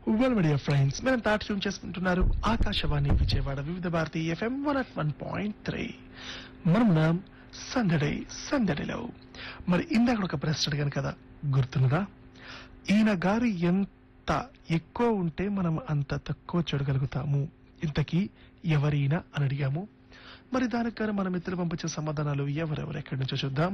well media friends మనం తాటి tune చేసుకుంటున్నారు Akashvani Vijayawada Vividha Bharati FM one at one point three మనం నాం సందడి సందడిలో మరి ఇందాక ఒక ప్రశ్న అడిగాను కదా గుర్తున్నదా ఈయన గారు ఎంత ఎక్కువ ఉంటే మనం అంత తక్కువ చూడగలుగుతాము ఇంతకీ ఎవరైనా అని అడిగాము మరి దానికి గాను మన మిత్రులు పంపించే సమాధానాలు ఎవరెవరు ఎక్కడి నుంచో చూద్దాం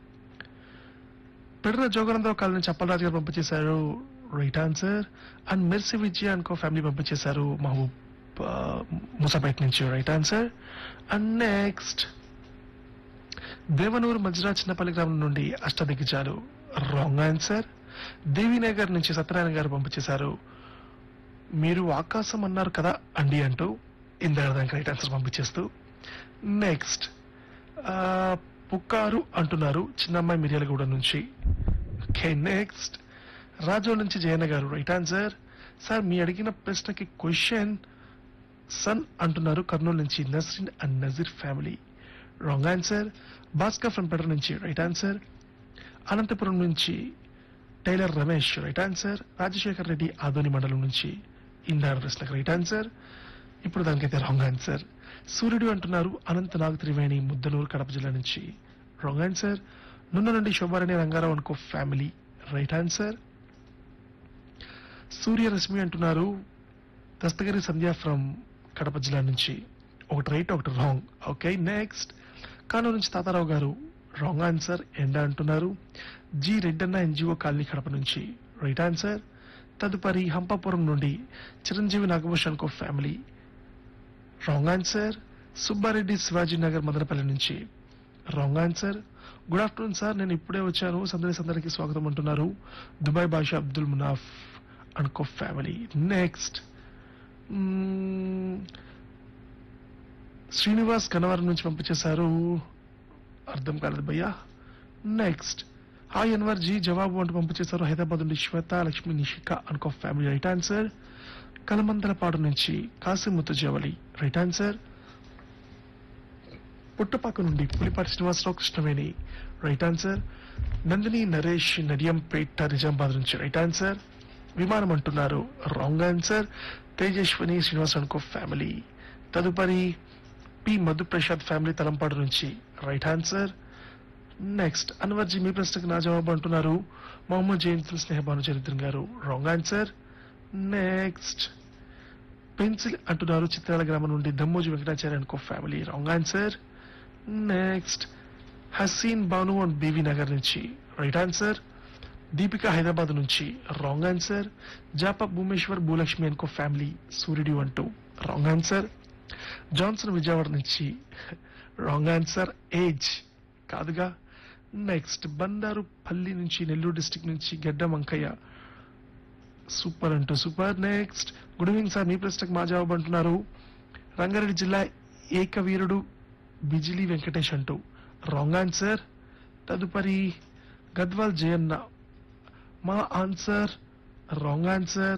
పెడన జోగనందరావు కాలనీ చప్పలరాజు గారు పంపించేశారు right answer and Mercy Vijaya అనుకో ఫ్యామిలీ పంపించేశారు మహబూబ్ ఆ, ముసాపేట నుంచి right answer and next Devanuru Majra Chinnapalli గ్రామం నుండి అష్టదిగ్గజాలు రాంగ్ ఆన్సర్ దేవీనగర్ నుంచి సత్యనారాయణ గారు పంపించేశారు మీరు ఆకాశం అన్నారు కదా అండి అంటూ ఇందాక దానికి రైట్ ఆన్సర్ పంపించేస్తూ నెక్స్ట్ పుక్కారు అంటున్నారు చిన్నమ్మాయి మిర్యాలగూడ నుంచి ఓకే నెక్స్ట్ రాజో నుంచి జయన్న గారు రైట్ ఆన్సర్ సార్ మీ అడిగిన ప్రశ్నకి క్వశ్చన్ సన్ అంటున్నారు కర్నూలు నుంచి Nasreen and Nazeer family wrong answer Bhaskar from పెటర్ నుంచి రైట్ ఆన్సర్ అనంతపురం నుంచి tailor Ramesh right answer Rajasekhar Reddy Adoni మండలం నుంచి ఇందాడ ప్రశ్నకు రైట్ ఆన్సర్ ఇప్పుడు దానికైతే రాంగ్ ఆన్సర్ సూర్యుడు అంటున్నారు అనంత నాగ్ త్రివేణి ముద్దనూరు కడప జిల్లా నుంచి రాంగ్ ఆన్సర్ నున్న నుండి శోభారాణి రంగారావు అనుకో ఫ్యామిలీ రైట్ ఆన్సర్ సూర్యరశ్మి అంటున్నారు దస్తగిరి సంధ్య ఫ్రమ్ కడప జిల్లా నుంచి ఒకటి రైట్ ఒకటి రాంగ్ ఓకే నెక్స్ట్ కానూరు నుంచి తాతారావు గారు రాంగ్ ఆన్సర్ ఎండ అంటున్నారు G Reddanna NGO colony Kadapa నుంచి రైట్ ఆన్సర్ తదుపరి హంపాపురం నుండి చిరంజీవి నాగభూషణ్ కో family wrong answer Subbareddy Shivaji Nagar Madanapalle నుంచి wrong answer good afternoon sir నేను ఇప్పుడే వచ్చాను సందడి సందడికి స్వాగతం అంటున్నారు దుబాయ్ భాష అబ్దుల్ మునాఫ్ అనుకో ఫ్యామిలీ నెక్స్ట్ శ్రీనివాస్ కనవరం నుంచి పంపించేశారు అర్థం కాలేదు భయ్యా నెక్స్ట్ హాయ్ అన్వర్ జీ జవాబు అంటూ పంపించేశారు హైదరాబాద్ నుండి శ్వేత లక్ష్మి నిషిక అనుకో ఫ్యామిలీ రైట్ ఆన్సర్ కలమందలపాడు నుంచి కాసిముత్తు జవలి రైట్ ఆన్సర్ పుట్టపాక నుండి పులిపాటి శ్రీనివాసరావు కృష్ణవేణి రైట్ ఆన్సర్ నందిని నరేష్ నడియంపేట నిజామాబాద్ నుంచి రైట్ ఆన్సర్ విమానం అంటున్నారు రాంగ్ ఆన్సర్ తేజస్విని శ్రీనివాస్ అనుకో ఫ్యామిలీ తదుపరి పి మధుప్రసాద్ ఫ్యామిలీ తలంపాడు నుంచి రైట్ ఆన్సర్ నెక్స్ట్ అన్వర్జీ మీ ప్రశ్నకు నా జవాబు అంటున్నారు మొహమ్మద్ జయంతుల్ స్నేహబాను చరిత్రన్ గారు రాంగ్ ఆన్సర్ నెక్స్ట్ పెన్సిల్ అంటున్నారు చిత్రాల గ్రామం నుండి దమ్మోజీ వెంకటాచార్య అనుకో family wrong answer next Haseen Banu and B V Nagar నుంచి రైట్ ఆన్సర్ దీపిక హైదరాబాద్ నుంచి రాంగ్ ఆన్సర్ జాప భూమేశ్వర్ భూలక్ష్మి అనుకో ఫ్యామిలీ సూర్యుడు అంటూ రాంగ్ ఆన్సర్ జాన్సన్ విజయవాడ నుంచి రాంగ్ ఆన్సర్ ఏజ్ కాదుగా నెక్స్ట్ బండారు పల్లి నుంచి నెల్లూరు డిస్టిక్ నుంచి గడ్డ వంకయ్య సూపర్ అంటూ super next good evening sir మీ ప్రశ్నకు మా జవాబు అంటున్నారు రంగారెడ్డి జిల్లా ఏకవీరుడు బిజిలీ వెంకటేష్ అంటూ రాంగ్ ఆన్సర్ తదుపరి గద్వాల్ జయన్న మా ఆన్సర్ రాంగ్ ఆన్సర్